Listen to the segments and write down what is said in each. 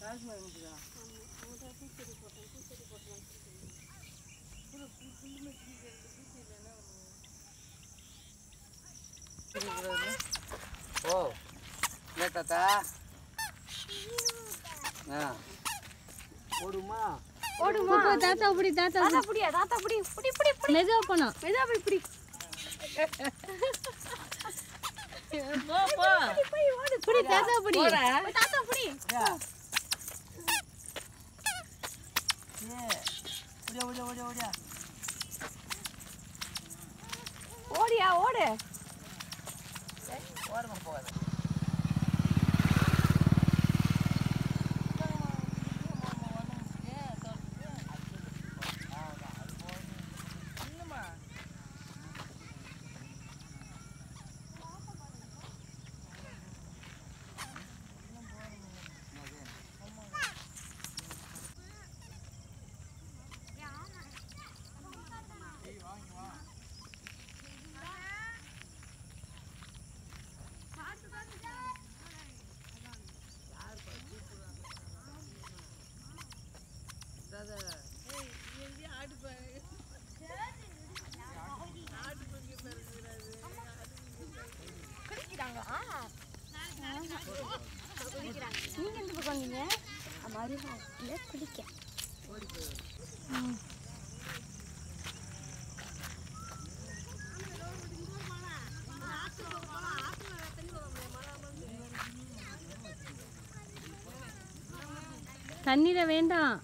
ஓ இல்லை தாத்தா ஆ ஓடுமா ஓடுமா தாத்தா புடி தாத்தா தாத்தா புடியா தாத்தா புடி புடி புடி புடி மெதுவா போனோம் மெதுவா போய் புடி போ போ போய் ஓடு புடி தாத்தா புடி போய் தாத்தா புடி ஓடியா ஓடியா ஓடியா ஓடியா ஓடியா ஓடு ஓரமாக போகாது நீங்க எந்த பக்கம் வந்தீங்க மறுநாள் குளிக்க தண்ணீர வேண்டாம்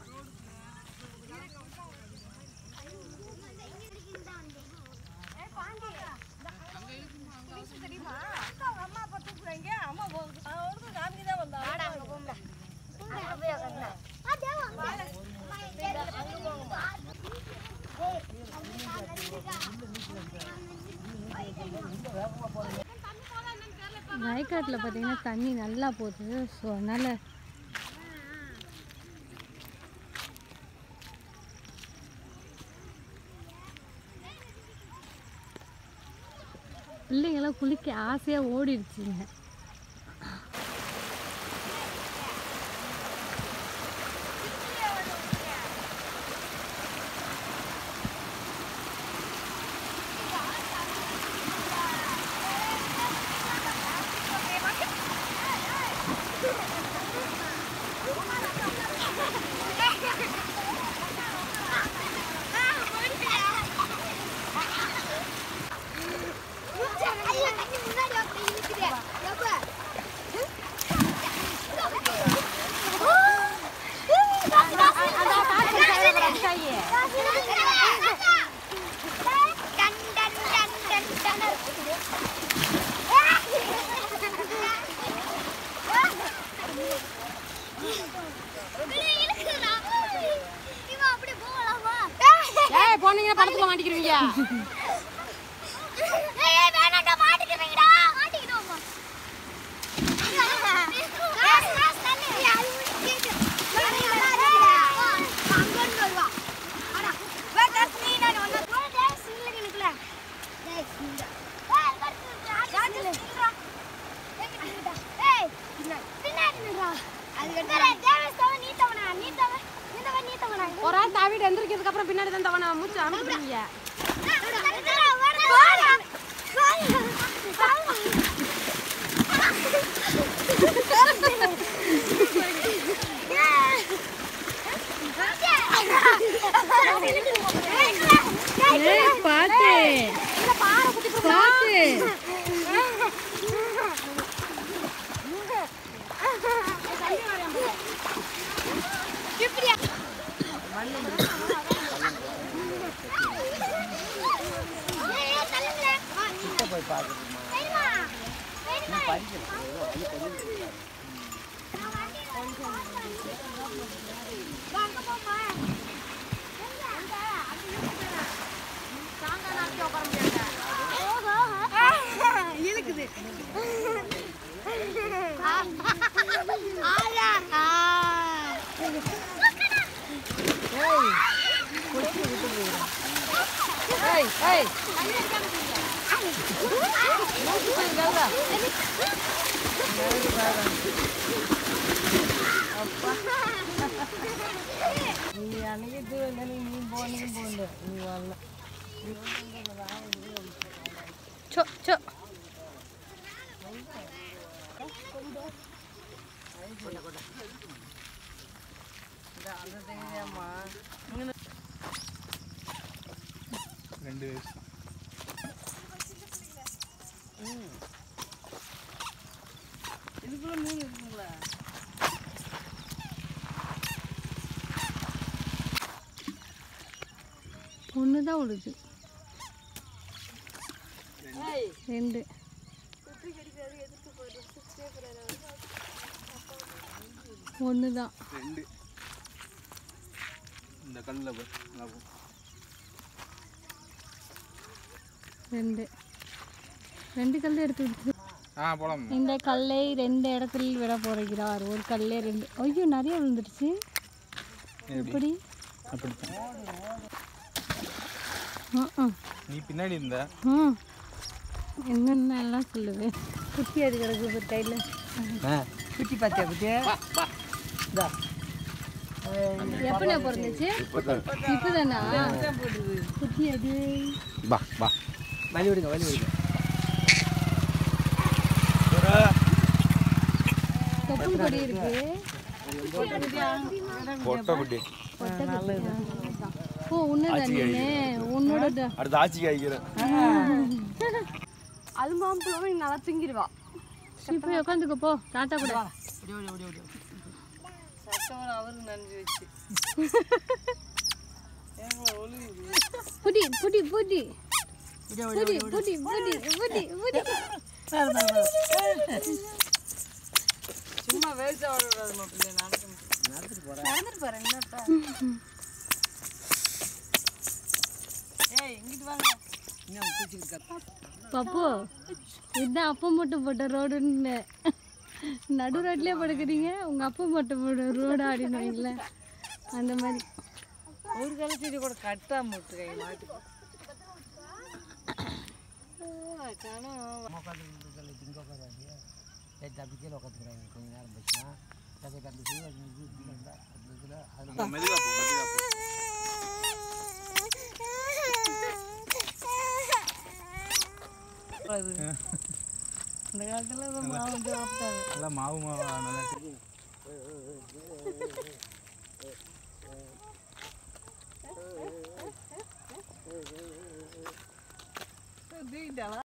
வயக்காட்டில் பார்த்தீங்கன்னா தண்ணி நல்லா போகுது ஸோ அதனால் பிள்ளைங்களாம் குளிக்க ஆசையாக ஓடிடுச்சுங்க ஏய் போனீங்கன்னா படத்துல மாட்டிக்கிறீங்க ஒரு ஆள் தாவிட்டு எந்திரிக்கிறதுக்கு அப்புறம் பின்னாடி தான் தவணை மூச்சு அமைக்கிறீங்க ஏய் பாத்து பாத்து கிட்ட போய் பார்க்குறதுமா நீ படிக்கணும் ஏதோ வந்து கொஞ்சம் இழுக்குது ஏய் ஏய் ஆ நீ அன்னைக்கு நீ நீ போனீங்க போகல நீ வரல சோ சோ அந்த தெரியாமா ரெண்டு வயசு இதுக்குள்ள மீன் இருக்குங்களா ஒன்று தான் விடுது ரெண்டு ஒன்று தான் ரெண்டு இந்த கல்லில் பாரு நல்லா போ. ரெண்டு ரெண்டு கல் எடுத்து விடுது ஆ போலாம் இந்த கல்லை ரெண்டு இடத்துல விட போகிறார் ஒரு கல்லே ரெண்டு ஐயோ நிறைய விழுந்துருச்சு எப்படி அப்படித்தான் ஆ ஆ நீ பின்னாடி இருந்த ம் என்னென்ன எல்லாம் சொல்லுவேன் குட்டி அது கிடக்கு ஒரு கையில் குட்டி பார்த்தியா குட்டியா இந்தா எப்பண்ணா பிறந்துச்சு இப்போதானா குட்டி அது பா பா வலி விடுங்க வலி விடுங்க தொப்புள் கொடி இருக்கு கொட்டை குட்டி கொட்டை குட்டி. ஓ உன்னதா நீனு உன்னோட ட- அடுத்து ஆட்சிக்கு ஆகிக்கிறேன் அலும்பாம்பு போய் நல்லா திங்கிடுவா சரி, போய் உட்காந்துக்கோ போ தாத்தா கூட ஓடி ஓடி ஓடி ஓடி சட்டம் அவருக்கு நன்றி வச்சு புடி புடி புடி ஓடி ஓடி புடி புடி புடி புடி புடி சும்மா வேஸ்ட் ஆடக்கூடாது மாப்பிள்ளை நடக்க நடந்துட்டு போறேன் நடந்துட்டு போறேன் என்னப்பா ஏய் இங்கிட்டு வாங்க இன்னும் பிடிச்சிருக்கா பப்பு இதுதான் அப்பம் மட்டும் போட்ட ரோடுன்னு நடு ரோட்லயே படுக்கிறீங்க உங்க அப்பா மட்டும் போட்ட ரோடு ஆடினாங்கல்ல அந்த மாதிரி ஒரு கால செடி கூட கட்டாம விட்டுருக்காங்க மாட்டுக்கு தப்பிக்கல உட்காந்துக்கிறாங்க கொஞ்ச நேரம் போச்சுன்னா அதுக்கு அந்த செய்ய அந்த இதில் அதில் மெதுகா போ மெதுகா போ இந்த காலத்தில் மாவு சாப்பிட்டாங்க நல்லா மாவு மாவா நல்லா தூக்கிட்டாளா